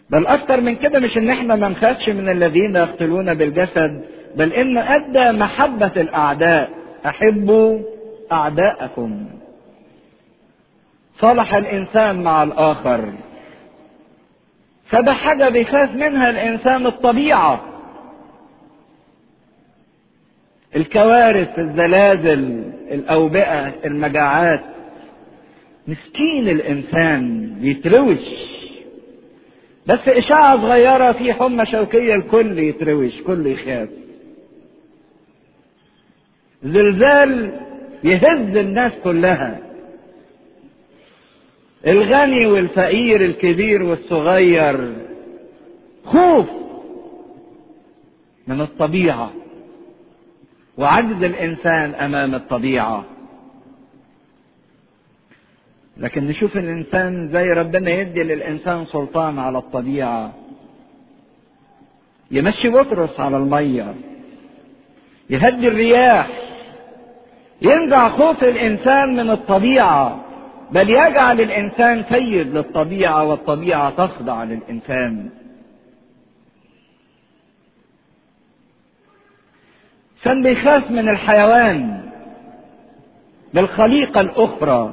بل اكتر من كده مش ان احنا ما نخافش من الذين يقتلون بالجسد بل ان ادى محبة الاعداء احبوا اعداءكم صلح الانسان مع الاخر فده حاجة بيخاف منها الانسان الطبيعة الكوارث الزلازل الاوبئة المجاعات مسكين الانسان بيتروش بس اشاعة صغيرة في حمى شوكية الكل يتروش كل يخاف زلزال يهز الناس كلها الغني والفقير الكبير والصغير خوف من الطبيعة وعجز الإنسان أمام الطبيعة لكن نشوف الإنسان زي ربنا يدي للإنسان سلطان على الطبيعة يمشي بطرس على المية يهدي الرياح ينزع خوف الإنسان من الطبيعة بل يجعل الإنسان سيد للطبيعة والطبيعة تخضع للإنسان كان بيخاف من الحيوان بالخليقة الأخرى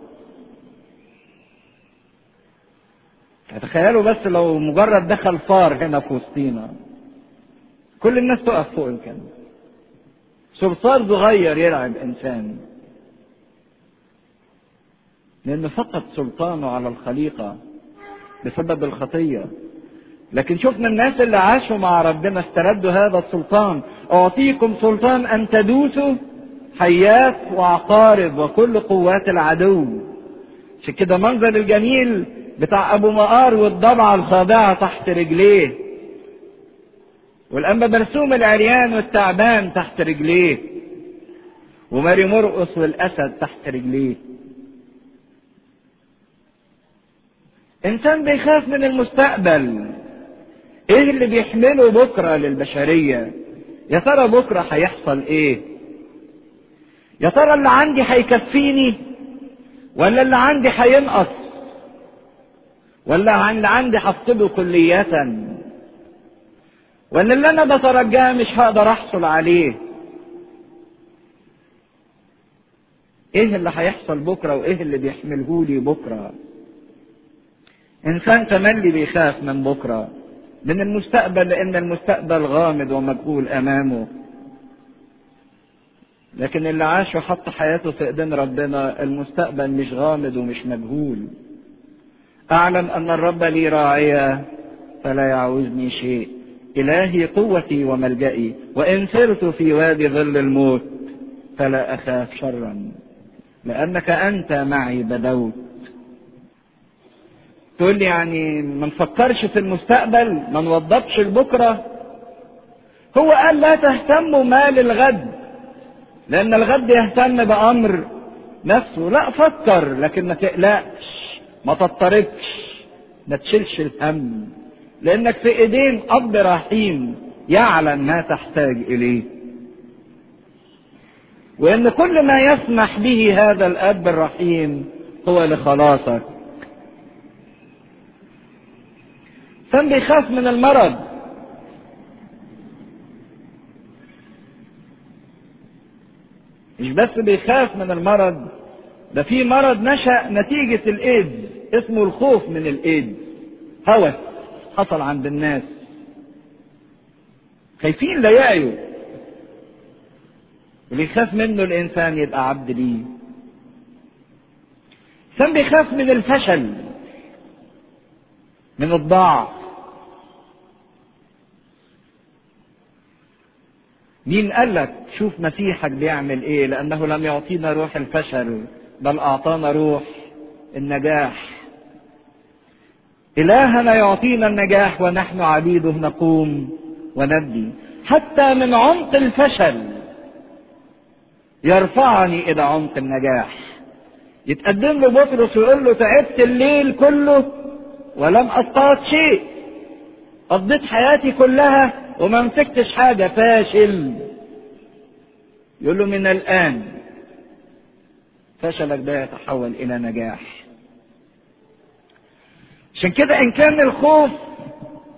تخيلوا بس لو مجرد دخل فار هنا في وسطينا كل الناس تقف فوق الكلب صرصار صغير يلعب انسان لانه فقد سلطانه على الخليقه بسبب الخطيه لكن شفنا الناس اللي عاشوا مع ربنا استردوا هذا السلطان اعطيكم سلطان ان تدوسوا حيات وعقارب وكل قوات العدو عشان كده منظر الجميل بتاع ابو مقار والضبعه الخاضعه تحت رجليه والأنبا مرسوم العريان والتعبان تحت رجليه وماري مرقص والأسد تحت رجليه إنسان بيخاف من المستقبل إيه اللي بيحمله بكرة للبشرية يا ترى بكرة هيحصل إيه يا ترى اللي عندي هيكفيني ولا اللي عندي هينقص ولا اللي عندي هفقده كلية ولا اللي انا بترجاه مش هقدر احصل عليه ايه اللي هيحصل بكره وايه اللي بيحمله لي بكره انسان تملي بيخاف من بكره من المستقبل لان المستقبل غامض ومجهول امامه لكن اللي عاش وحط حياته في ايدين ربنا المستقبل مش غامض ومش مجهول اعلم ان الرب لي راعيه فلا يعوزني شيء إلهي قوتي وملجئي وإن سرت في وادي ظل الموت فلا أخاف شرا لأنك أنت معي بدوت تقول لي يعني ما نفكرش في المستقبل ما نوضبش لبكرة هو قال لا تهتموا ما للغد لأن الغد يهتم بأمر نفسه لا فكر لكن ما تقلقش ما تضطربش ما تشيلش الهم لانك في ايدين اب رحيم يعلم ما تحتاج اليه وان كل ما يسمح به هذا الاب الرحيم هو لخلاصك كان بيخاف من المرض مش بس بيخاف من المرض ده في مرض نشأ نتيجة الايدز اسمه الخوف من الايدز هوس حصل عند الناس خايفين لا يعيوا اللي يخاف منه الانسان يبقى عبد ليه الانسان بيخاف من الفشل من الضعف مين قال لك شوف مسيحك بيعمل ايه لانه لم يعطينا روح الفشل بل اعطانا روح النجاح إلهنا يعطينا النجاح ونحن عبيده نقوم وندي حتى من عمق الفشل يرفعني إلى عمق النجاح يتقدم له بطرس ويقول له تعبت الليل كله ولم أصطاد شيء قضيت حياتي كلها وما مسكتش حاجة فاشل يقول له من الآن فشلك ده يتحول إلى نجاح عشان كده ان كان الخوف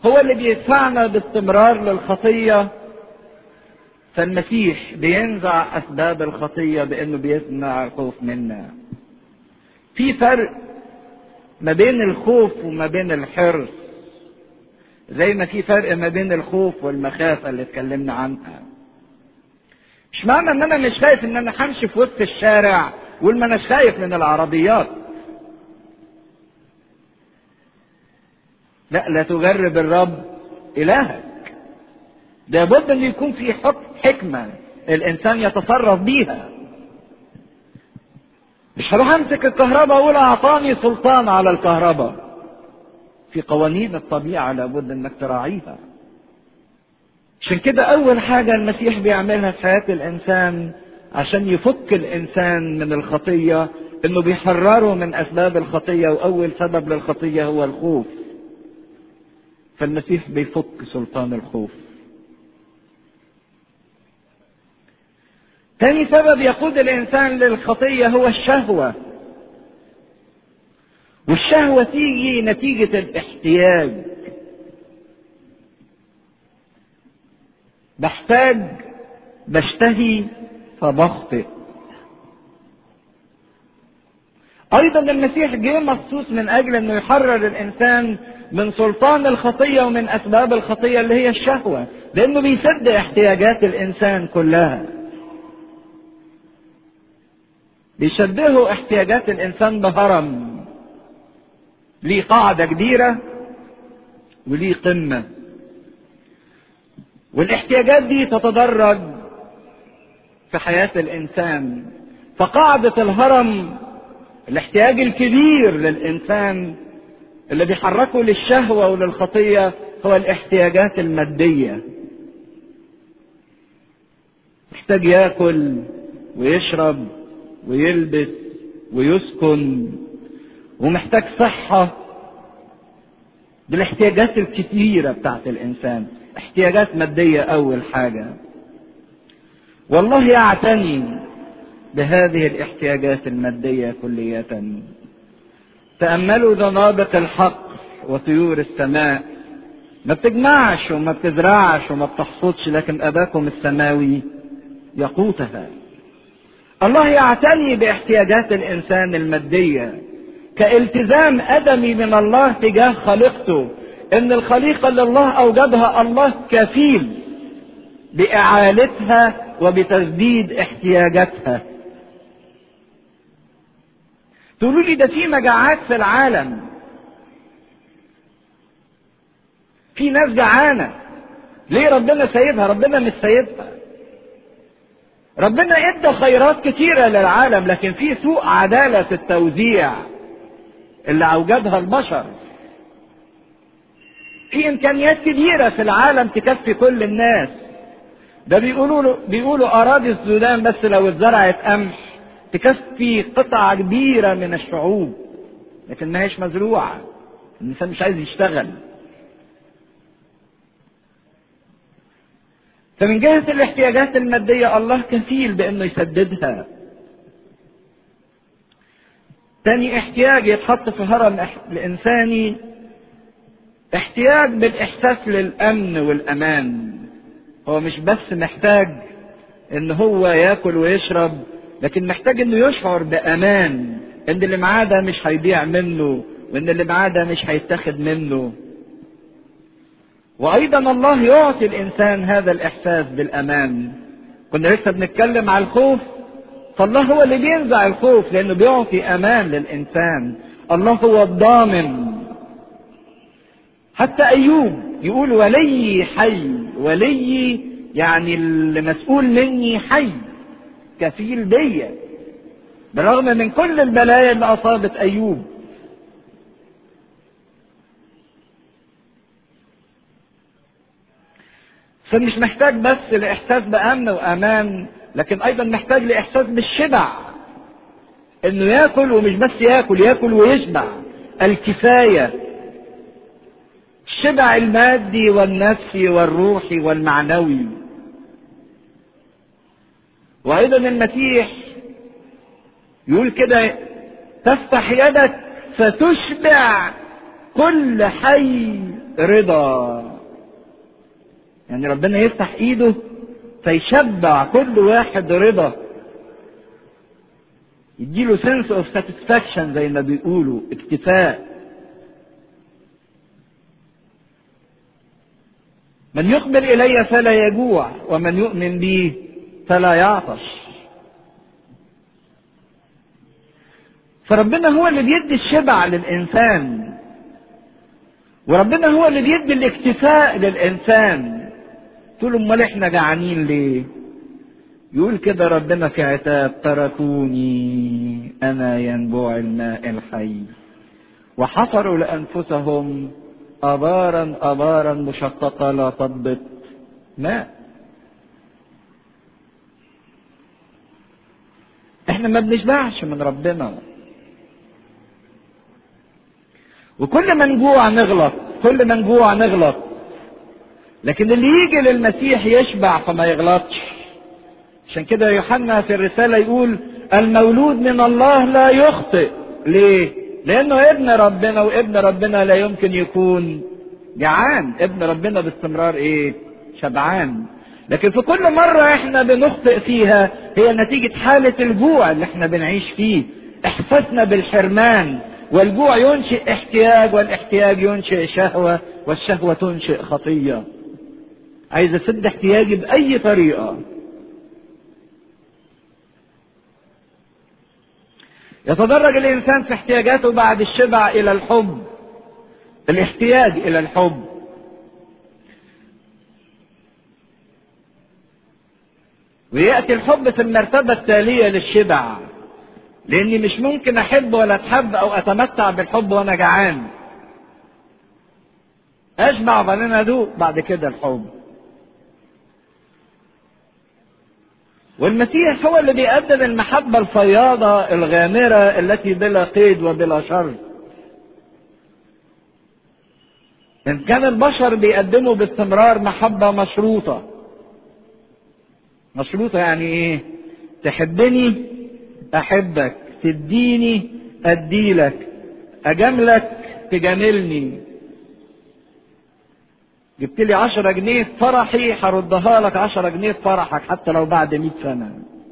هو اللي بيدفعنا باستمرار للخطيه فالمسيح بينزع اسباب الخطيه بانه بيمنع الخوف منا في فرق ما بين الخوف وما بين الحرص زي ما في فرق ما بين الخوف والمخافه اللي اتكلمنا عنها مش معنى ان انا مش خايف ان انا همشي في وسط الشارع وما ما اناش خايف من العربيات لا لا تجرب الرب الهك لابد ان يكون في حكمه الانسان يتصرف بيها مش هروح امسك الكهرباء واقول اعطاني سلطان على الكهرباء في قوانين الطبيعه لابد انك تراعيها عشان كده اول حاجه المسيح بيعملها في حياه الانسان عشان يفك الانسان من الخطيه انه بيحرره من اسباب الخطيه واول سبب للخطيه هو الخوف فالمسيح بيفك سلطان الخوف تاني سبب يقود الانسان للخطيه هو الشهوه والشهوه تيجي نتيجه الاحتياج بحتاج بشتهي فبخطئ ايضا المسيح جه مخصوص من اجل انه يحرر الانسان من سلطان الخطيه ومن اسباب الخطيه اللي هي الشهوه لانه بيسد احتياجات الانسان كلها بيشبهوا احتياجات الانسان بهرم ليه قاعده كبيره وليه قمه والاحتياجات دي تتدرج في حياه الانسان فقاعده الهرم الاحتياج الكبير للانسان اللي بيحركه للشهوه وللخطيه هو الاحتياجات الماديه محتاج ياكل ويشرب ويلبس ويسكن ومحتاج صحه دي الاحتياجات الكتيره بتاعت الانسان احتياجات ماديه اول حاجه والله يعتني بهذه الاحتياجات الماديه كليه تاملوا ذنابق الحق وطيور السماء ما بتجمعش وما بتزرعش وما بتحصدش لكن اباكم السماوي يقوتها الله يعتني باحتياجات الانسان الماديه كالتزام ادمي من الله تجاه خليقته ان الخليقه اللي الله اوجدها الله كفيل باعالتها وبتسديد احتياجاتها تقولوا لي ده في مجاعات في العالم في ناس جعانه ليه ربنا سايبها ربنا مش سايبها ربنا ادى خيرات كتيرة للعالم لكن في سوء عدالة في التوزيع اللي اوجدها البشر في امكانيات كبيرة في العالم تكفي كل الناس ده بيقولوا بيقولوا اراضي السودان بس لو اتزرعت قمح تكفي قطعة كبيرة من الشعوب لكن ما هيش مزروعة الانسان مش عايز يشتغل فمن جهة الاحتياجات المادية الله كفيل بأنه يسددها. تاني احتياج يتحط في هرم الإنساني احتياج بالإحساس للأمن والأمان. هو مش بس محتاج إن هو ياكل ويشرب لكن محتاج إنه يشعر بأمان إن اللي معاه ده مش هيضيع منه وإن اللي معاه ده مش هيتاخد منه. وايضا الله يعطي الانسان هذا الاحساس بالامان كنا لسه بنتكلم على الخوف فالله هو اللي بينزع الخوف لانه بيعطي امان للانسان الله هو الضامن حتى ايوب يقول ولي حي ولي يعني اللي مسؤول مني حي كفيل بيا بالرغم من كل البلايا اللي اصابت ايوب فمش محتاج بس لاحساس بامن وامان لكن ايضا محتاج لاحساس بالشبع انه ياكل ومش بس ياكل ياكل ويشبع الكفايه الشبع المادي والنفسي والروحي والمعنوي وايضا المسيح يقول كده تفتح يدك فتشبع كل حي رضا يعني ربنا يفتح ايده فيشبع كل واحد رضا يديله سنس اوف ساتسفاكشن زي ما بيقولوا اكتفاء من يقبل الي فلا يجوع ومن يؤمن بي فلا يعطش فربنا هو اللي بيدي الشبع للانسان وربنا هو اللي بيدي الاكتفاء للانسان تقول امال احنا جعانين ليه يقول كده ربنا في عتاب تركوني انا ينبوع الماء الحي وحفروا لانفسهم ابارا ابارا مشققه لا تضبط ماء احنا ما بنشبعش من ربنا وكل ما نجوع نغلط كل ما نجوع نغلط لكن اللي يجي للمسيح يشبع فما يغلطش عشان كده يوحنا في الرسالة يقول المولود من الله لا يخطئ ليه لانه ابن ربنا وابن ربنا لا يمكن يكون جعان ابن ربنا باستمرار ايه شبعان لكن في كل مرة احنا بنخطئ فيها هي نتيجة حالة الجوع اللي احنا بنعيش فيه احساسنا بالحرمان والجوع ينشئ احتياج والاحتياج ينشئ شهوة والشهوة تنشئ خطية عايز اسد احتياجي بأي طريقة يتدرج الإنسان في احتياجاته بعد الشبع إلى الحب الاحتياج إلى الحب ويأتي الحب في المرتبة التالية للشبع لاني مش ممكن احب ولا اتحب او اتمتع بالحب وانا جعان اشبع وبعدين ادوق بعد كده الحب والمسيح هو اللي بيقدم المحبة الفياضة الغامرة التي بلا قيد وبلا شر إن كان البشر بيقدموا باستمرار محبة مشروطة مشروطة يعني إيه؟ تحبني احبك تديني اديلك اجاملك تجاملني جبت لي عشرة جنيه في فرحي هردها لك عشرة جنيه في فرحك حتى لو بعد مئة سنة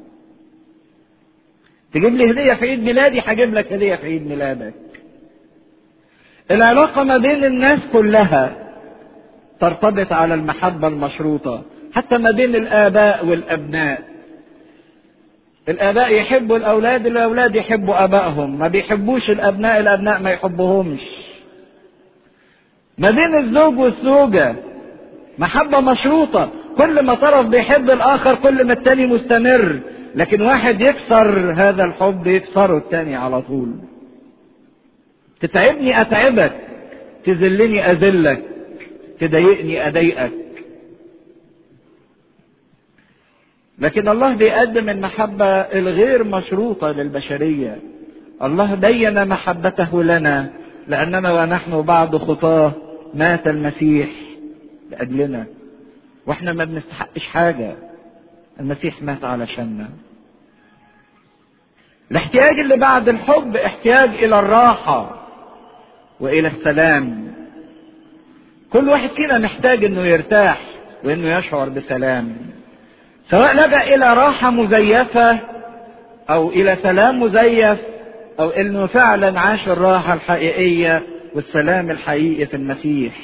تجيب لي هدية في عيد ميلادي هجيب لك هدية في عيد ميلادك العلاقة ما بين الناس كلها ترتبط على المحبة المشروطة حتى ما بين الآباء والأبناء الآباء يحبوا الأولاد الأولاد يحبوا آبائهم ما بيحبوش الأبناء الأبناء ما يحبوهمش ما بين الزوج والزوجة محبة مشروطة كل ما طرف بيحب الآخر كل ما التاني مستمر لكن واحد يكسر هذا الحب يكسره التاني على طول تتعبني أتعبك تذلني أذلك تضايقني أضايقك لكن الله بيقدم المحبة الغير مشروطة للبشرية الله بين محبته لنا لأننا ونحن بعد خطاه مات المسيح لأجلنا واحنا ما بنستحقش حاجة المسيح مات علشاننا الاحتياج اللي بعد الحب احتياج إلى الراحة وإلى السلام كل واحد فينا محتاج انه يرتاح وانه يشعر بسلام سواء لجأ إلى راحة مزيفة أو إلى سلام مزيف أو إنه فعلا عاش الراحة الحقيقية والسلام الحقيقي في المسيح.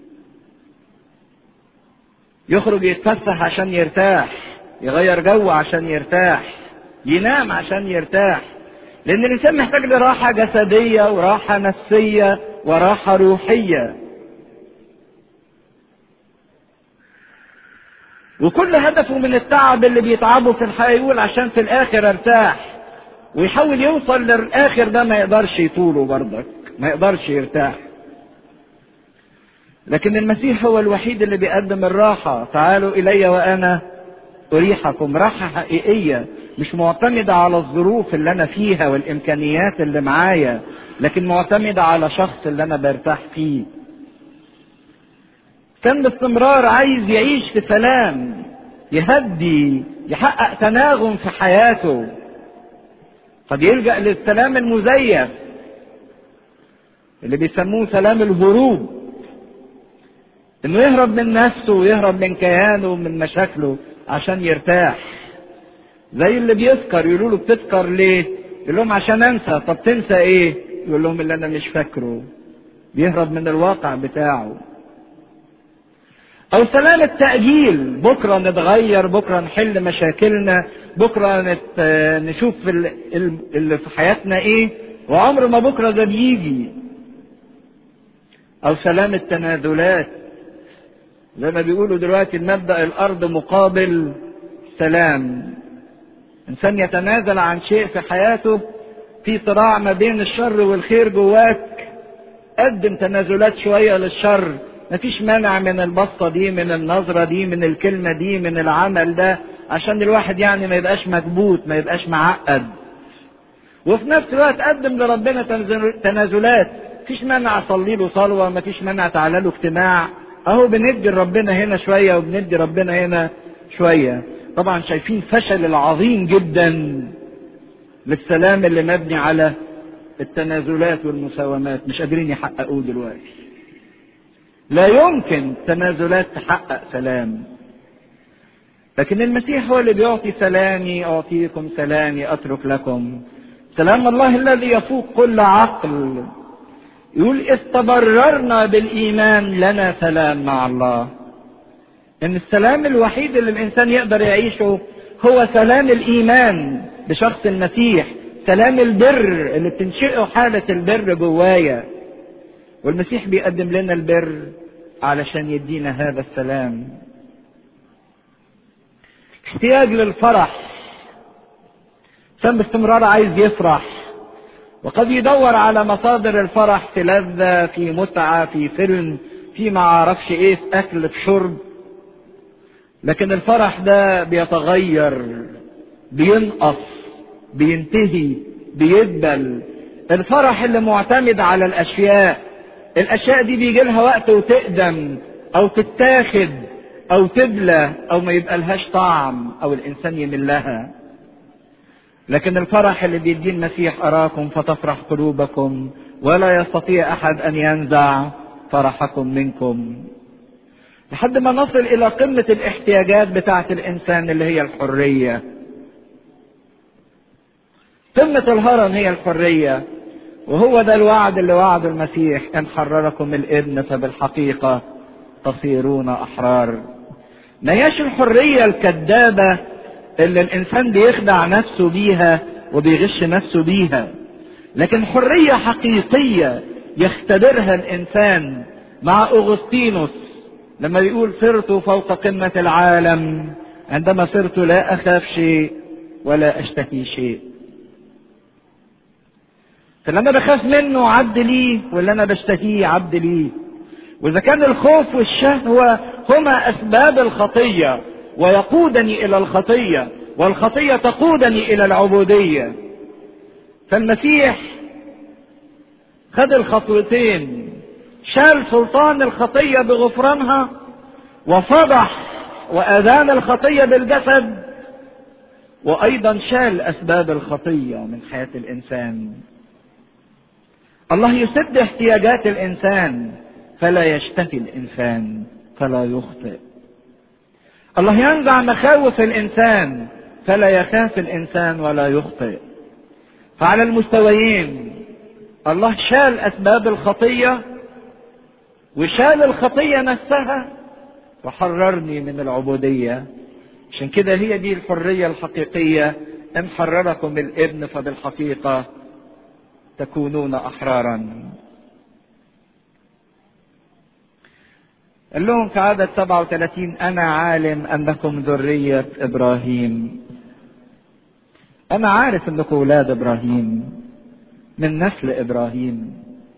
يخرج يتفسح عشان يرتاح، يغير جو عشان يرتاح، ينام عشان يرتاح. لأن الإنسان محتاج لراحة جسدية وراحة نفسية وراحة روحية. وكل هدفه من التعب اللي بيتعبه في الحياة يقول عشان في الآخر ارتاح ويحاول يوصل للآخر ده ما يقدرش يطوله برضك ما يقدرش يرتاح لكن المسيح هو الوحيد اللي بيقدم الراحة تعالوا إلي وأنا أريحكم راحة حقيقية مش معتمدة على الظروف اللي أنا فيها والإمكانيات اللي معايا لكن معتمدة على شخص اللي أنا برتاح فيه كان باستمرار عايز يعيش في سلام يهدي يحقق تناغم في حياته قد يلجأ للسلام المزيف اللي بيسموه سلام الهروب انه يهرب من نفسه ويهرب من كيانه ومن مشاكله عشان يرتاح زي اللي بيسكر يقولوا له بتسكر ليه يقول لهم عشان انسى طب تنسى ايه يقول لهم اللي انا مش فاكره بيهرب من الواقع بتاعه او سلام التأجيل بكرة نتغير بكرة نحل مشاكلنا بكرة نت... نشوف اللي في حياتنا ايه وعمر ما بكرة ده بيجي او سلام التنازلات زي ما بيقولوا دلوقتي المبدأ الارض مقابل سلام انسان يتنازل عن شيء في حياته في صراع ما بين الشر والخير جواك قدم تنازلات شوية للشر مفيش مانع من البصة دي من النظرة دي من الكلمة دي من العمل ده عشان الواحد يعني ما يبقاش مكبوت ما يبقاش معقد وفي نفس الوقت قدم لربنا تنازلات مفيش مانع اصلي له صلوه مفيش مانع تعالى له اجتماع اهو بندي ربنا هنا شويه وبندي ربنا هنا شويه طبعا شايفين فشل العظيم جدا للسلام اللي مبني على التنازلات والمساومات مش قادرين يحققوه دلوقتي لا يمكن تنازلات تحقق سلام لكن المسيح هو اللي بيعطي سلامي اعطيكم سلامي اترك لكم سلام الله الذي يفوق كل عقل يقول إذ تبررنا بالإيمان لنا سلام مع الله إن السلام الوحيد اللي الإنسان يقدر يعيشه هو سلام الإيمان بشخص المسيح سلام البر اللي بتنشئه حالة البر جوايا والمسيح بيقدم لنا البر علشان يدينا هذا السلام احتياج للفرح انسان باستمرار عايز يفرح وقد يدور على مصادر الفرح في لذة في متعة في فيلم في ما عرفش ايه في اكل في شرب لكن الفرح ده بيتغير بينقص بينتهي بيدبل الفرح اللي معتمد على الاشياء الاشياء دي بيجي لها وقت وتقدم او تتاخد او تبلى او ما يبقى لهاش طعم او الانسان يمل لها لكن الفرح اللي بيديه المسيح أراكم فتفرح قلوبكم ولا يستطيع أحد أن ينزع فرحكم منكم لحد ما نصل إلى قمة الاحتياجات بتاعة الإنسان اللي هي الحرية قمة الهرم هي الحرية وهو ده الوعد اللي وعده المسيح إن حرركم الابن فبالحقيقة تصيرون أحرار ما هياش الحرية الكذابة اللي الانسان بيخدع نفسه بيها وبيغش نفسه بيها لكن حريه حقيقيه يختبرها الانسان مع اغسطينوس لما بيقول صرت فوق قمه العالم عندما صرت لا اخاف شيء ولا اشتهي شيء فاللي انا بخاف منه عبد ليه واللي انا بشتهيه عبد ليه واذا كان الخوف والشهوه هما اسباب الخطيه ويقودني الى الخطيه والخطيه تقودني الى العبوديه فالمسيح خد الخطوتين شال سلطان الخطيه بغفرانها وفضح واذان الخطيه بالجسد وايضا شال اسباب الخطيه من حياه الانسان الله يسد احتياجات الانسان فلا يشتهي الانسان فلا يخطئ الله ينزع مخاوف الانسان فلا يخاف الانسان ولا يخطئ فعلى المستويين الله شال اسباب الخطيه وشال الخطيه نفسها وحررني من العبوديه عشان كده هي دي الحريه الحقيقيه ان حرركم الابن فبالحقيقه تكونون احرارا قال لهم في عدد 37 أنا عالم أنكم ذرية إبراهيم أنا عارف أنكم أولاد إبراهيم من نسل إبراهيم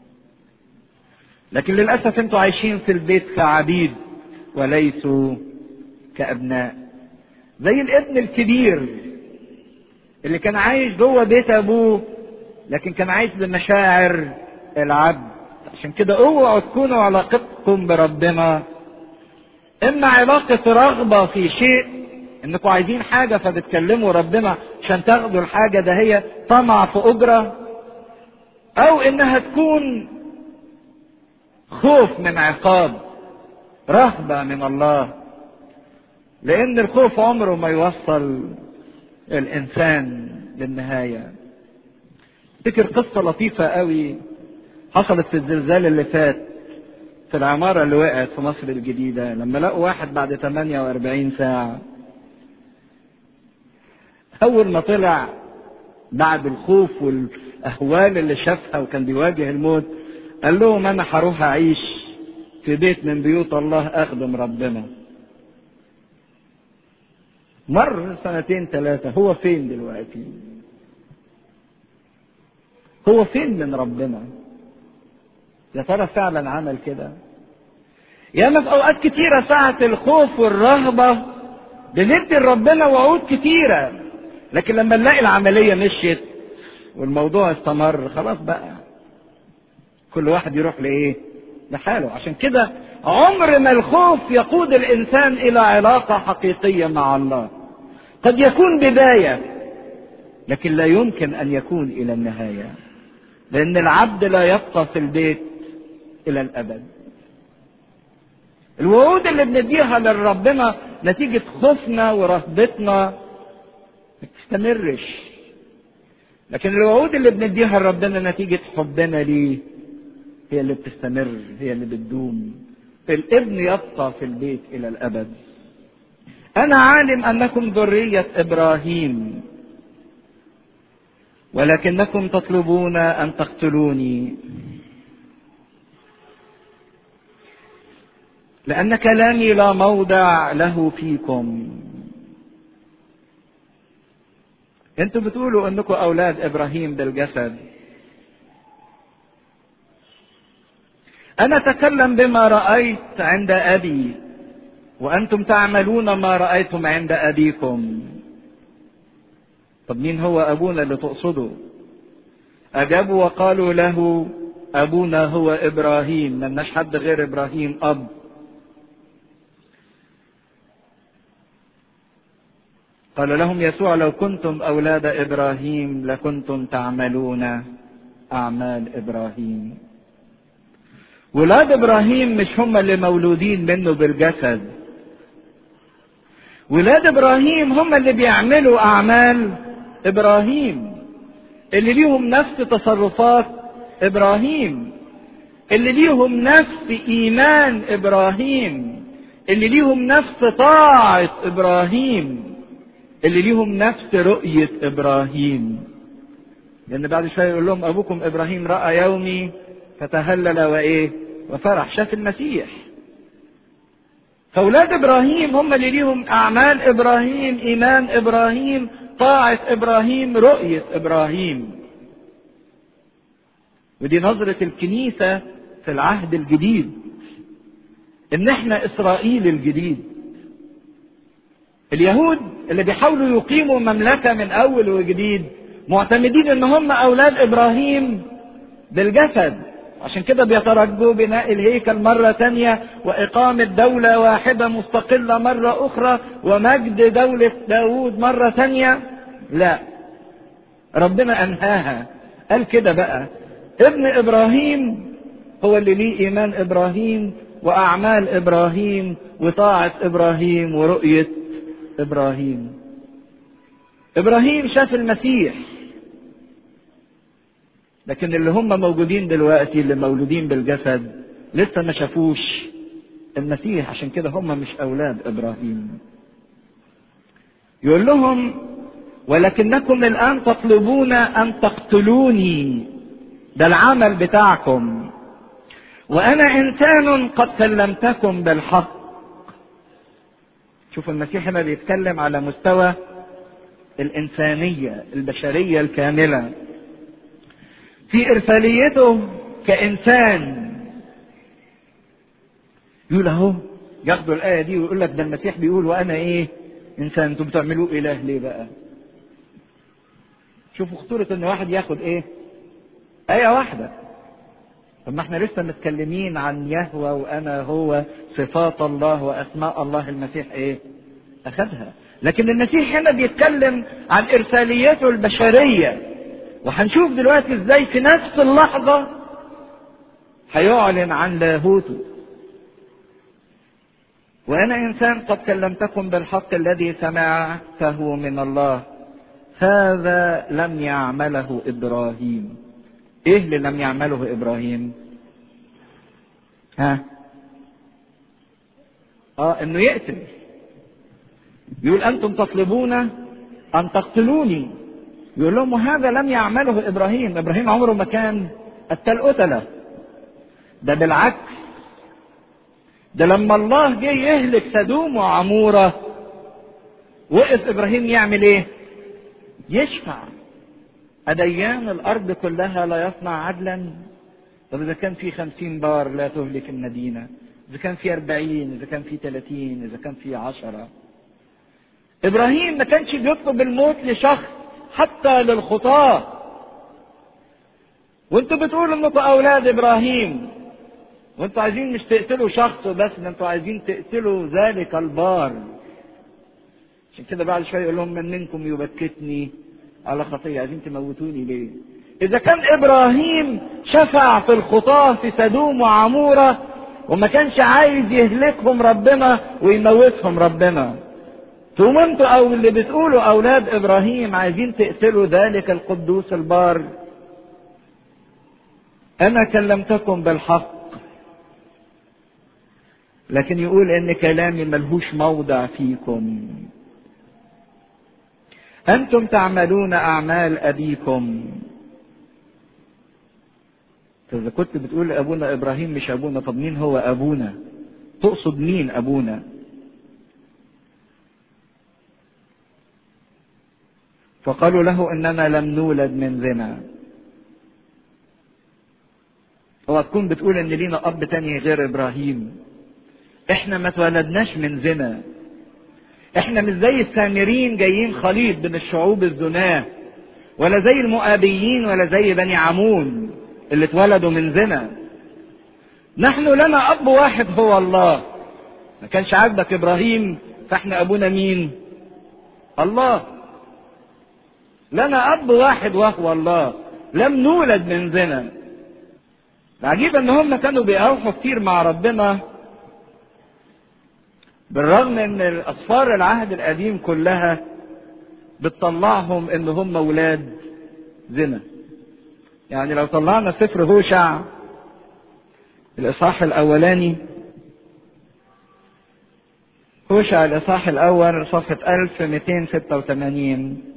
لكن للأسف أنتوا عايشين في البيت كعبيد وليسوا كأبناء زي الابن الكبير اللي كان عايش جوه بيت أبوه لكن كان عايش بمشاعر العبد عشان كده اوعوا تكونوا علاقتكم بربنا اما علاقة رغبة في شيء انكم عايزين حاجة فبتكلموا ربنا عشان تاخدوا الحاجة ده هي طمع في اجرة او انها تكون خوف من عقاب رهبة من الله لأن الخوف عمره ما يوصل الإنسان للنهاية افتكر قصة لطيفة قوي حصلت في الزلزال اللي فات في العمارة اللي وقعت في مصر الجديدة لما لقوا واحد بعد 48 ساعة أول ما طلع بعد الخوف والأهوال اللي شافها وكان بيواجه الموت قال لهم أنا هروح أعيش في بيت من بيوت الله أخدم ربنا مر سنتين ثلاثة هو فين دلوقتي هو فين من ربنا يا ترى فعلا عمل كده ياما في اوقات كتيرة ساعة الخوف والرهبة بندي لربنا وعود كتيرة لكن لما نلاقي العملية مشيت والموضوع استمر خلاص بقى كل واحد يروح لايه لحاله عشان كده عمر ما الخوف يقود الانسان الى علاقة حقيقية مع الله قد يكون بداية لكن لا يمكن ان يكون الى النهاية لان العبد لا يبقى في البيت الى الابد الوعود اللي بنديها لربنا نتيجة خوفنا ورهبتنا ما تستمرش لكن الوعود اللي بنديها لربنا نتيجة حبنا ليه هي اللي بتستمر هي اللي بتدوم الابن يبقى في البيت الى الابد انا عالم انكم ذرية ابراهيم ولكنكم تطلبون ان تقتلوني لان كلامي لا موضع له فيكم انتوا بتقولوا انكم اولاد ابراهيم بالجسد انا اتكلم بما رايت عند ابي وانتم تعملون ما رايتم عند ابيكم طب مين هو ابونا اللي تقصده اجابوا وقالوا له ابونا هو ابراهيم ملناش حد غير ابراهيم اب قال لهم يسوع لو كنتم اولاد ابراهيم لكنتم تعملون اعمال ابراهيم ولاد ابراهيم مش هم اللي مولودين منه بالجسد ولاد ابراهيم هم اللي بيعملوا اعمال ابراهيم اللي ليهم نفس تصرفات ابراهيم اللي ليهم نفس ايمان ابراهيم اللي ليهم نفس طاعه ابراهيم اللي ليهم نفس رؤيه ابراهيم لان بعد شويه يقول لهم ابوكم ابراهيم راى يومي فتهلل وايه وفرح شاف المسيح فاولاد ابراهيم هم اللي ليهم اعمال ابراهيم ايمان ابراهيم طاعه ابراهيم رؤيه ابراهيم ودي نظره الكنيسه في العهد الجديد ان احنا اسرائيل الجديد اليهود اللي بيحاولوا يقيموا مملكه من اول وجديد معتمدين ان هم اولاد ابراهيم بالجسد عشان كده بيترجوا بناء الهيكل مرة تانية وإقامة دولة واحدة مستقلة مرة أخرى ومجد دولة داود مرة تانية لا ربنا أنهاها قال كده بقى ابن إبراهيم هو اللي ليه إيمان إبراهيم وأعمال إبراهيم وطاعة إبراهيم ورؤية إبراهيم إبراهيم شاف المسيح لكن اللي هم موجودين دلوقتي اللي مولودين بالجسد لسه ما شافوش المسيح عشان كده هم مش اولاد ابراهيم يقول لهم ولكنكم الان تطلبون ان تقتلوني ده العمل بتاعكم وانا انسان قد كلمتكم بالحق شوف المسيح هنا بيتكلم على مستوى الانسانيه البشريه الكامله في ارساليته كانسان يقول اهو ياخدوا الايه دي ويقول لك ده المسيح بيقول وانا ايه انسان انتوا بتعملوه اله ليه بقى شوفوا خطوره ان واحد ياخد ايه ايه واحده طب ما احنا لسه متكلمين عن يهوى وانا هو صفات الله واسماء الله المسيح ايه اخذها لكن المسيح هنا بيتكلم عن ارساليته البشريه وهنشوف دلوقتي ازاي في نفس اللحظة هيعلن عن لاهوته وأنا إنسان قد كلمتكم بالحق الذي سمعته من الله هذا لم يعمله إبراهيم إيه اللي لم يعمله إبراهيم ها آه إنه يقتل يقول أنتم تطلبون أن تقتلوني يقول لهم وهذا لم يعمله إبراهيم إبراهيم عمره ما كان قتل قتلة ده بالعكس ده لما الله جه يهلك سدوم وعمورة وقف إبراهيم يعمل إيه؟ يشفع أديان الأرض كلها لا يصنع عدلا طب إذا كان في خمسين بار لا تهلك المدينة إذا كان في أربعين إذا كان في ثلاثين إذا كان في عشرة إبراهيم ما كانش بيطلب الموت لشخص حتى للخطاة وانتوا بتقولوا انكم اولاد ابراهيم وانتوا عايزين مش تقتلوا شخص بس ده انتوا عايزين تقتلوا ذلك البار عشان كده بعد شويه يقول لهم من منكم يبكتني على خطيه عايزين تموتوني ليه اذا كان ابراهيم شفع في الخطاه في سدوم وعموره وما كانش عايز يهلكهم ربنا ويموتهم ربنا ثم انتوا او اللي بتقولوا اولاد ابراهيم عايزين تقتلوا ذلك القدوس البار انا كلمتكم بالحق لكن يقول ان كلامي ملهوش موضع فيكم انتم تعملون اعمال ابيكم اذا كنت بتقول ابونا ابراهيم مش ابونا طب مين هو ابونا تقصد مين ابونا فقالوا له اننا لم نولد من زنا هو تكون بتقول ان لينا اب تاني غير ابراهيم احنا ما اتولدناش من زنا احنا مش زي السامريين جايين خليط بين الشعوب الزناه ولا زي المؤابيين ولا زي بني عمون اللي اتولدوا من زنا نحن لنا اب واحد هو الله ما كانش عاجبك ابراهيم فاحنا ابونا مين الله لنا اب واحد وهو الله لم نولد من زنا العجيب ان هم كانوا بيقاوحوا كتير مع ربنا بالرغم ان الاصفار العهد القديم كلها بتطلعهم ان هم ولاد زنا يعني لو طلعنا سفر هوشع الاصحاح الاولاني هوشع الاصحاح الاول صفحه 1286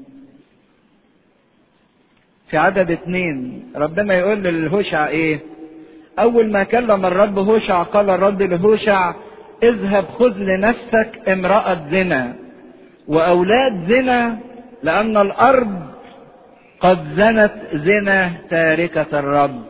في عدد اثنين ربنا يقول للهوشع ايه اول ما كلم الرب هوشع قال الرب لهوشع اذهب خذ لنفسك امرأة زنا واولاد زنا لان الارض قد زنت زنا تاركة الرب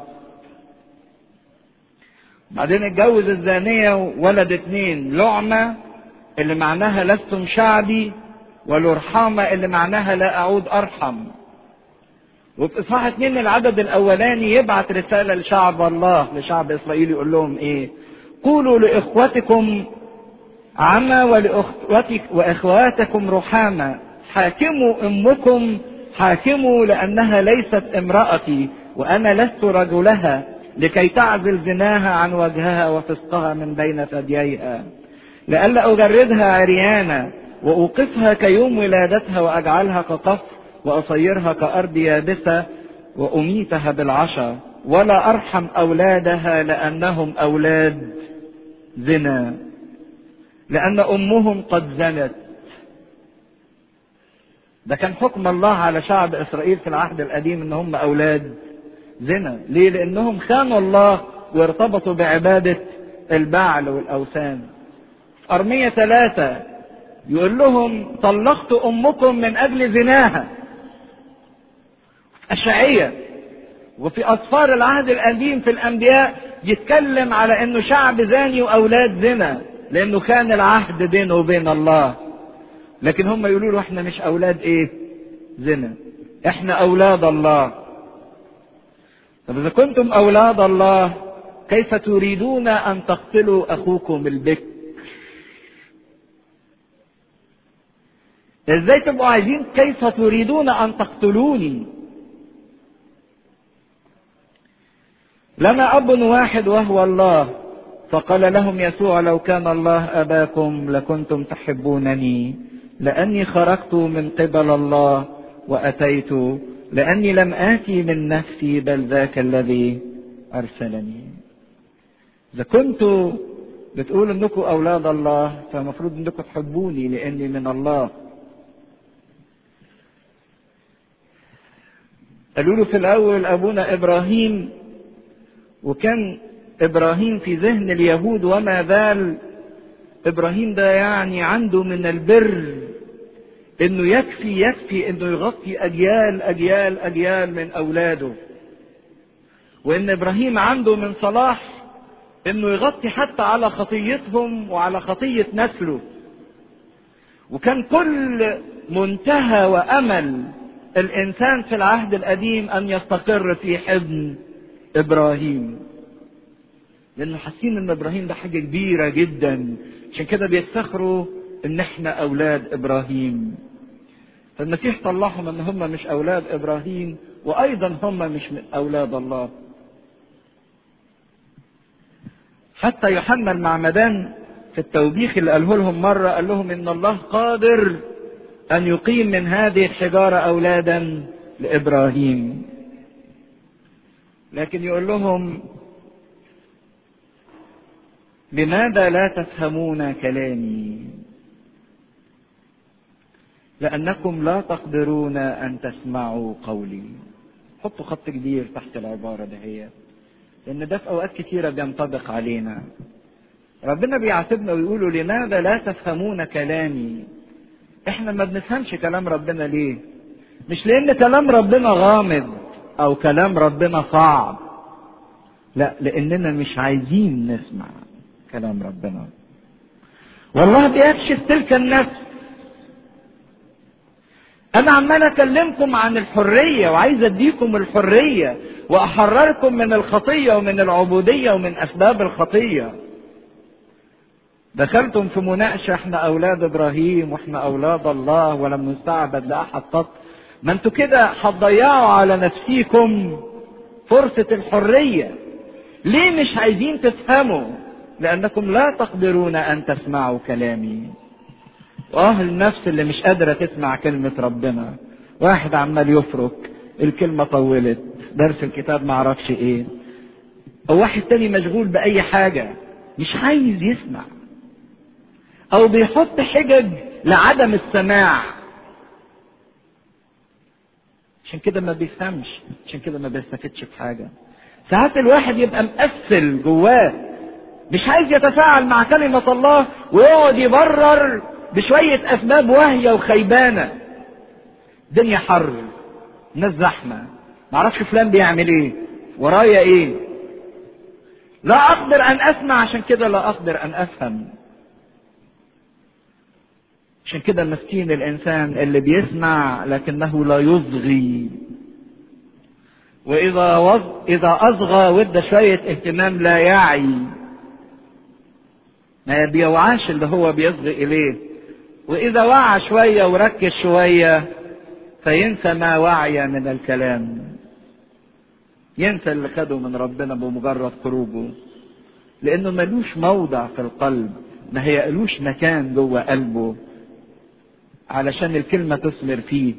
بعدين اتجوز الزانية وولد اتنين لعمة اللي معناها لستم شعبي ولرحامة اللي معناها لا اعود ارحم وفي اصحاح اتنين العدد الاولاني يبعت رسالة لشعب الله لشعب اسرائيل يقول لهم ايه قولوا لاخوتكم عمى ولاخوتك واخواتكم رحامة حاكموا امكم حاكموا لانها ليست امرأتي وانا لست رجلها لكي تعزل زناها عن وجهها وفسقها من بين ثدييها لئلا اجردها عريانة واوقفها كيوم ولادتها واجعلها كقصر واصيرها كارض يابسه واميتها بالعشا ولا ارحم اولادها لانهم اولاد زنا لان امهم قد زنت ده كان حكم الله على شعب اسرائيل في العهد القديم ان هم اولاد زنا ليه لانهم خانوا الله وارتبطوا بعباده البعل والاوثان في ارميه ثلاثه يقول لهم طلقت امكم من اجل زناها أشعية وفي أسفار العهد القديم في الأنبياء يتكلم على إنه شعب زاني وأولاد زنا لأنه كان العهد بينه وبين الله لكن هم يقولوا له إحنا مش أولاد إيه؟ زنا إحنا أولاد الله طب إذا كنتم أولاد الله كيف تريدون أن تقتلوا أخوكم البكر؟ ازاي تبقوا عايزين كيف تريدون ان تقتلوني لنا اب واحد وهو الله فقال لهم يسوع لو كان الله اباكم لكنتم تحبونني لاني خرجت من قبل الله واتيت لاني لم اتي من نفسي بل ذاك الذي ارسلني اذا كنتوا بتقول انكم اولاد الله فالمفروض انكم تحبوني لاني من الله قالوا له في الاول ابونا ابراهيم وكان ابراهيم في ذهن اليهود وما زال ابراهيم ده يعني عنده من البر انه يكفي يكفي انه يغطي اجيال اجيال اجيال من اولاده وان ابراهيم عنده من صلاح انه يغطي حتى على خطيتهم وعلى خطيه نسله وكان كل منتهى وامل الانسان في العهد القديم ان يستقر في حضن ابراهيم لانه حاسين ان ابراهيم ده حاجه كبيره جدا عشان كده بيفتخروا ان احنا اولاد ابراهيم فالمسيح طلعهم ان هم مش اولاد ابراهيم وايضا هم مش من اولاد الله حتى يوحنا المعمدان في التوبيخ اللي قاله لهم مرة قال لهم إن الله قادر أن يقيم من هذه الحجارة أولادا لإبراهيم لكن يقول لهم لماذا لا تفهمون كلامي لأنكم لا تقدرون أن تسمعوا قولي حطوا خط كبير تحت العبارة دهيت لان ده في اوقات كتيره بينطبق علينا ربنا بيعاتبنا ويقولوا لماذا لا تفهمون كلامي احنا ما بنفهمش كلام ربنا ليه مش لان كلام ربنا غامض او كلام ربنا صعب لا لاننا مش عايزين نسمع كلام ربنا والله بيكشف تلك النفس انا عمال اكلمكم عن الحريه وعايز اديكم الحريه واحرركم من الخطيه ومن العبوديه ومن اسباب الخطيه دخلتم في مناقشه احنا اولاد ابراهيم واحنا اولاد الله ولم نستعبد لاحد قط ما انتوا كده هتضيعوا على نفسيكم فرصه الحريه ليه مش عايزين تفهموا لانكم لا تقدرون ان تسمعوا كلامي واه النفس اللي مش قادرة تسمع كلمة ربنا واحد عمال يفرك الكلمة طولت درس الكتاب معرفش ايه او واحد تاني مشغول بأي حاجة مش عايز يسمع او بيحط حجج لعدم السماع عشان كده ما بيفهمش عشان كده ما بيستفدش بحاجة ساعات الواحد يبقى مقفل جواه مش عايز يتفاعل مع كلمة الله ويقعد يبرر بشوية أسباب واهية وخيبانة دنيا حر ناس زحمة معرفش فلان بيعمل ايه ورايا ايه لا أقدر أن أسمع عشان كده لا أقدر أن أفهم عشان كده مسكين الإنسان اللي بيسمع لكنه لا يصغي وإذا وز... إذا أصغى وده شوية اهتمام لا يعي ما بيوعاش اللي هو بيصغي إليه وإذا وعى شوية وركز شوية فينسى ما وعي من الكلام ينسى اللي خده من ربنا بمجرد خروجه لأنه ملوش موضع في القلب ما هيقلوش مكان جوه قلبه علشان الكلمة تثمر فيه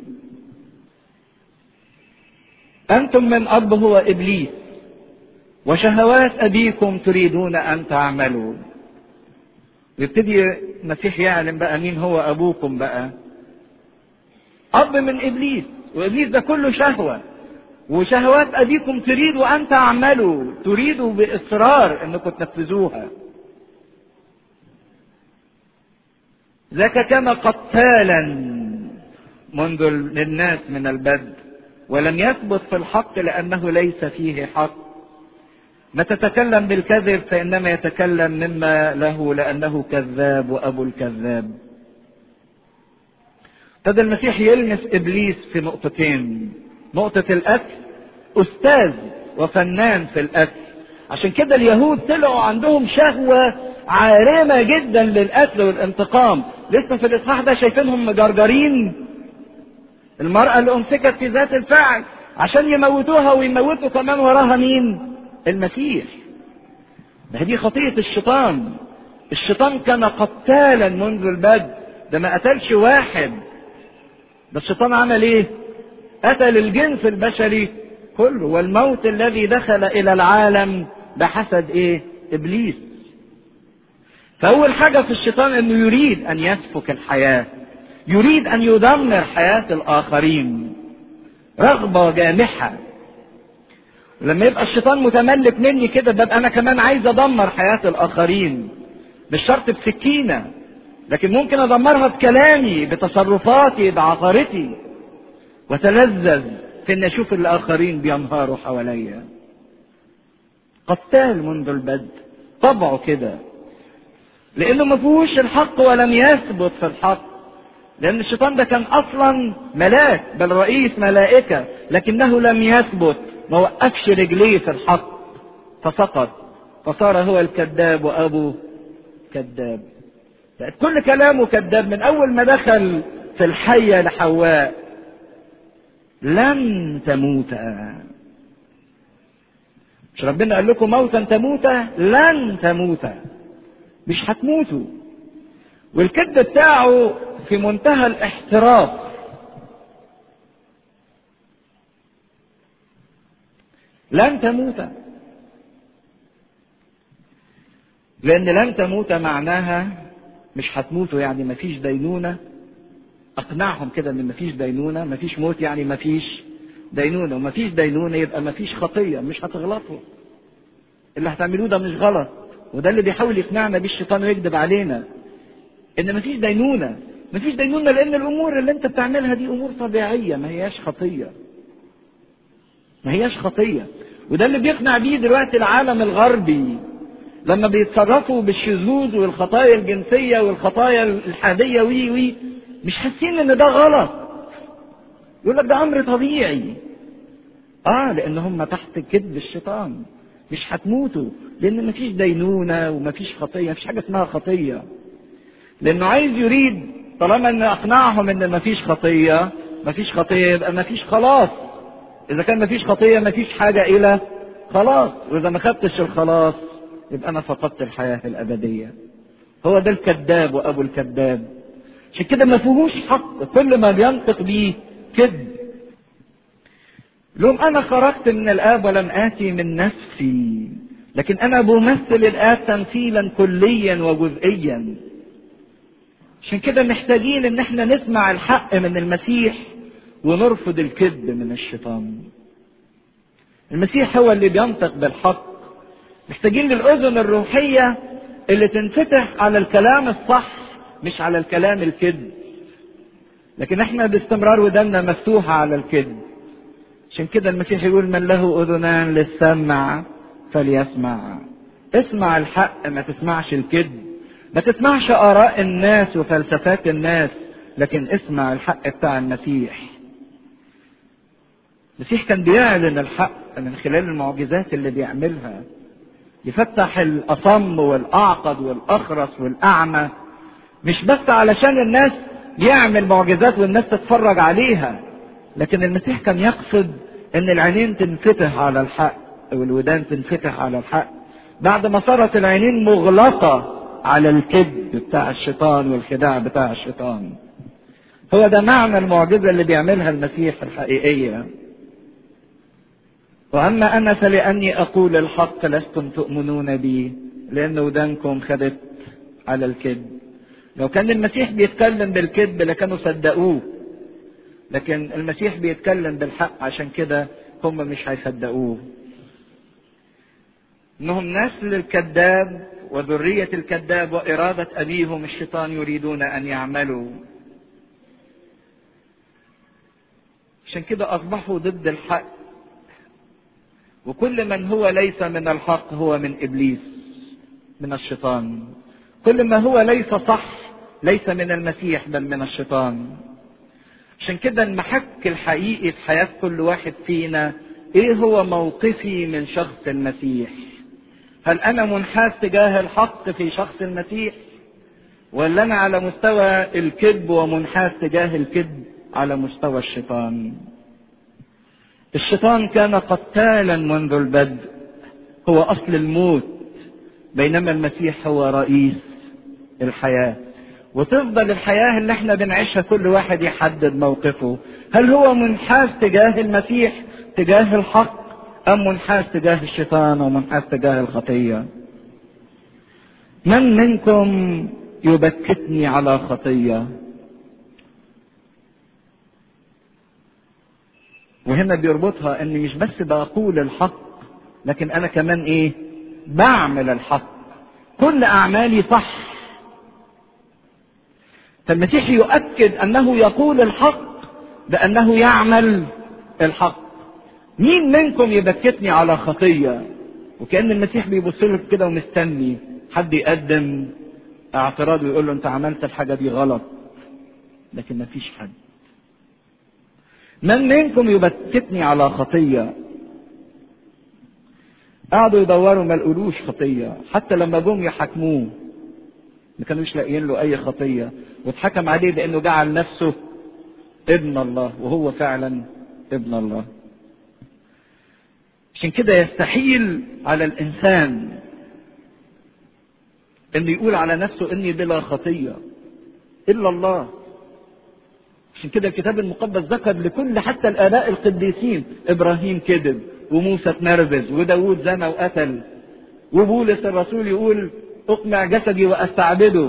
أنتم من أب هو إبليس وشهوات أبيكم تريدون أن تعملوا يبتدي المسيح يعلم بقى مين هو ابوكم بقى اب من ابليس وابليس ده كله شهوه وشهوات ابيكم تريدوا ان تعملوا تريدوا باصرار انكم تنفذوها ذاك كان قتالا منذ للناس من البدء ولم يثبت في الحق لانه ليس فيه حق ما تتكلم بالكذب فإنما يتكلم مما له لأنه كذاب وأبو الكذاب ابتدى المسيح يلمس إبليس في نقطتين نقطة الأكل أستاذ وفنان في الأكل عشان كده اليهود طلعوا عندهم شهوة عارمة جدا للقتل والانتقام لسه في الإصحاح ده شايفينهم مجرجرين المرأة اللي أمسكت في ذات الفعل عشان يموتوها ويموتوا كمان وراها مين؟ المسيح ده دي خطية الشيطان الشيطان كان قتالا منذ البدء ده ما قتلش واحد ده الشيطان عمل ايه قتل الجنس البشري كله والموت الذي دخل الى العالم بحسد ايه ابليس فاول حاجه في الشيطان انه يريد ان يسفك الحياه يريد ان يدمر حياه الاخرين رغبه جامحه لما يبقى الشيطان متملك مني كده ببقى انا كمان عايز ادمر حياه الاخرين مش شرط بسكينه لكن ممكن ادمرها بكلامي بتصرفاتي بعثرتي وتلذذ في ان اشوف الاخرين بينهاروا حواليا قتال منذ البدء طبعه كده لانه ما فيهوش الحق ولم يثبت في الحق لان الشيطان ده كان اصلا ملاك بل رئيس ملائكه لكنه لم يثبت ما وقفش رجليه في الحق فسقط فصار هو الكذاب وابو كذاب بقت كل كلامه كذاب من اول ما دخل في الحيه لحواء لن تموتا مش ربنا قال لكم موتا تموتا لن تموتا مش هتموتوا والكذب بتاعه في منتهى الاحتراف لن تموت لان لن تموت معناها مش هتموتوا يعني مفيش دينونه اقنعهم كده ان مفيش دينونه مفيش موت يعني مفيش دينونه ومفيش دينونه يبقى مفيش خطيه مش هتغلطوا اللي هتعملوه ده مش غلط وده اللي بيحاول يقنعنا بيه الشيطان ويكذب علينا ان مفيش دينونه مفيش دينونه لان الامور اللي انت بتعملها دي امور طبيعيه ما هياش خطيه ما هياش خطيه وده اللي بيقنع بيه دلوقتي العالم الغربي لما بيتصرفوا بالشذوذ والخطايا الجنسيه والخطايا الحاديه وي وي مش حاسين ان ده غلط يقول لك ده امر طبيعي اه لان هم تحت كذب الشيطان مش هتموتوا لان مفيش دينونه ومفيش خطيه مفيش حاجه اسمها خطيه لانه عايز يريد طالما ان اقنعهم ان مفيش خطيه مفيش خطيه يبقى مفيش خلاص اذا كان مفيش خطيه مفيش حاجه الى خلاص واذا ما خدتش الخلاص يبقى انا فقدت الحياه الابديه هو ده الكذاب وابو الكذاب عشان كده ما فيهوش حق كل ما بينطق بيه كذب لهم انا خرجت من الاب ولم اتي من نفسي لكن انا بمثل الاب تمثيلا كليا وجزئيا عشان كده محتاجين ان احنا نسمع الحق من المسيح ونرفض الكذب من الشيطان المسيح هو اللي بينطق بالحق محتاجين للاذن الروحيه اللي تنفتح على الكلام الصح مش على الكلام الكذب لكن احنا باستمرار ودنا مفتوحه على الكذب عشان كده المسيح يقول من له اذنان للسمع فليسمع اسمع الحق ما تسمعش الكذب ما تسمعش اراء الناس وفلسفات الناس لكن اسمع الحق بتاع المسيح المسيح كان بيعلن الحق من خلال المعجزات اللي بيعملها يفتح الاصم والاعقد والاخرس والاعمى مش بس علشان الناس يعمل معجزات والناس تتفرج عليها لكن المسيح كان يقصد ان العينين تنفتح على الحق والودان تنفتح على الحق بعد ما صارت العينين مغلقة على الكذب بتاع الشيطان والخداع بتاع الشيطان هو ده معنى المعجزة اللي بيعملها المسيح الحقيقية وأما أنا فلأني أقول الحق لستم تؤمنون بي لأن ودانكم خدت على الكذب لو كان المسيح بيتكلم بالكذب لكانوا صدقوه لكن المسيح بيتكلم بالحق عشان كده هم مش هيصدقوه انهم نسل الكذاب وذرية الكذاب وإرادة أبيهم الشيطان يريدون أن يعملوا عشان كده أصبحوا ضد الحق وكل من هو ليس من الحق هو من إبليس من الشيطان كل ما هو ليس صح ليس من المسيح بل من الشيطان عشان كده المحك الحقيقي في حياة كل واحد فينا ايه هو موقفي من شخص المسيح هل انا منحاز تجاه الحق في شخص المسيح ولا انا على مستوى الكذب ومنحاز تجاه الكذب على مستوى الشيطان الشيطان كان قتالا منذ البدء هو اصل الموت بينما المسيح هو رئيس الحياة وتفضل الحياة اللي احنا بنعيشها كل واحد يحدد موقفه هل هو منحاز تجاه المسيح تجاه الحق أم منحاز تجاه الشيطان ومنحاز تجاه الخطية من منكم يبكتني على خطية وهنا بيربطها اني مش بس بقول الحق لكن انا كمان ايه بعمل الحق كل اعمالي صح فالمسيح يؤكد انه يقول الحق بانه يعمل الحق مين منكم يبكتني على خطيه وكان المسيح بيبص له كده ومستني حد يقدم اعتراض ويقول له انت عملت الحاجه دي غلط لكن مفيش حد من منكم يبكتني على خطيه قعدوا يدوروا ما لقولوش خطيه حتى لما جم يحاكموه ما كانوش لاقيين له اي خطيه واتحكم عليه بانه جعل نفسه ابن الله وهو فعلا ابن الله عشان كده يستحيل على الانسان انه يقول على نفسه اني بلا خطيه الا الله عشان كده الكتاب المقدس ذكر لكل حتى الاباء القديسين ابراهيم كذب وموسى اتنرفز وداوود زنى وقتل وبولس الرسول يقول اقمع جسدي واستعبده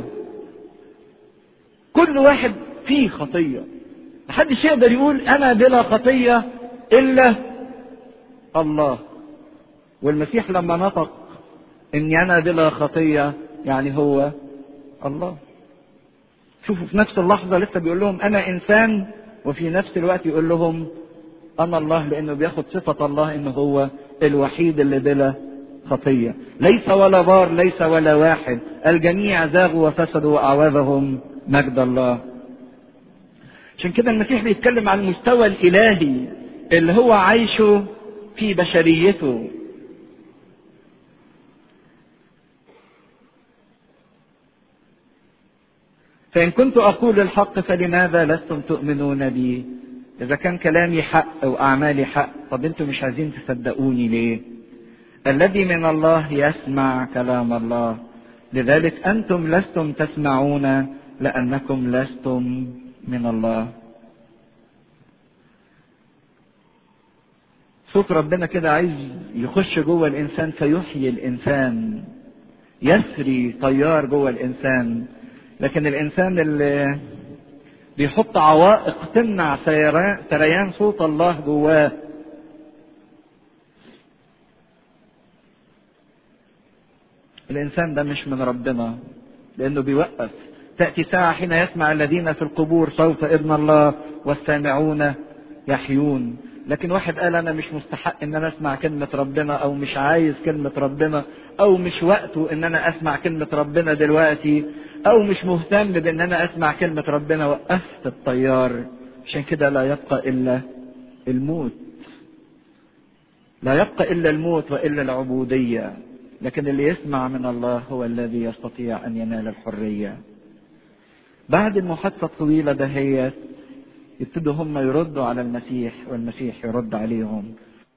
كل واحد فيه خطيه محدش يقدر يقول انا بلا خطيه الا الله والمسيح لما نطق اني انا بلا خطيه يعني هو الله شوفوا في نفس اللحظه لسه بيقول لهم انا انسان وفي نفس الوقت يقول لهم انا الله لانه بياخد صفه الله انه هو الوحيد اللي بلا خطيه ليس ولا بار ليس ولا واحد الجميع زاغوا وفسدوا واعوذهم مجد الله عشان كده المسيح بيتكلم عن المستوى الالهي اللي هو عايشه في بشريته فإن كنت أقول الحق فلماذا لستم تؤمنون بي؟ إذا كان كلامي حق أو أعمالي حق، طب أنتم مش عايزين تصدقوني ليه؟ الذي من الله يسمع كلام الله، لذلك أنتم لستم تسمعون لأنكم لستم من الله. صوت ربنا كده عايز يخش جوه الإنسان فيحيي الإنسان. يسري طيار جوه الإنسان. لكن الانسان اللي بيحط عوائق تمنع سريان صوت الله جواه الانسان ده مش من ربنا لانه بيوقف تاتي ساعه حين يسمع الذين في القبور صوت ابن الله والسامعون يحيون لكن واحد قال انا مش مستحق ان انا اسمع كلمه ربنا او مش عايز كلمه ربنا او مش وقته ان انا اسمع كلمه ربنا دلوقتي او مش مهتم بان انا اسمع كلمة ربنا وقفت الطيار عشان كده لا يبقى الا الموت لا يبقى الا الموت والا العبودية لكن اللي يسمع من الله هو الذي يستطيع ان ينال الحرية بعد المحادثة الطويلة دهيت يبتدوا هم يردوا على المسيح والمسيح يرد عليهم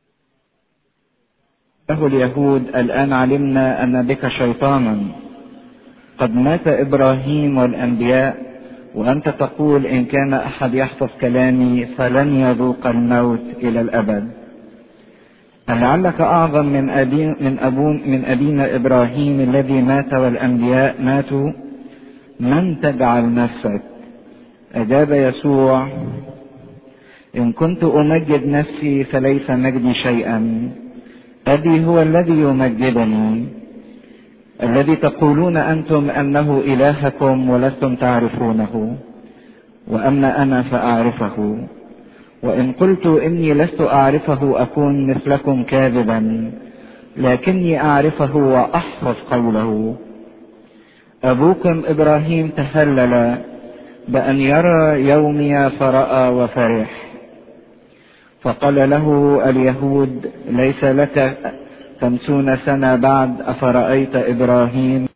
له اليهود الآن علمنا أن بك شيطانا قد مات ابراهيم والانبياء وانت تقول ان كان احد يحفظ كلامي فلن يذوق الموت الى الابد لعلك اعظم من أبي من ابون من ابينا ابراهيم الذي مات والانبياء ماتوا من تجعل نفسك اجاب يسوع ان كنت امجد نفسي فليس مجدي شيئا ابي هو الذي يمجدني الذي تقولون انتم انه الهكم ولستم تعرفونه واما انا فاعرفه وان قلت اني لست اعرفه اكون مثلكم كاذبا لكني اعرفه واحفظ قوله ابوكم ابراهيم تهلل بان يرى يومي فراى وفرح فقال له اليهود ليس لك خمسون سنة بعد أفرأيت إبراهيم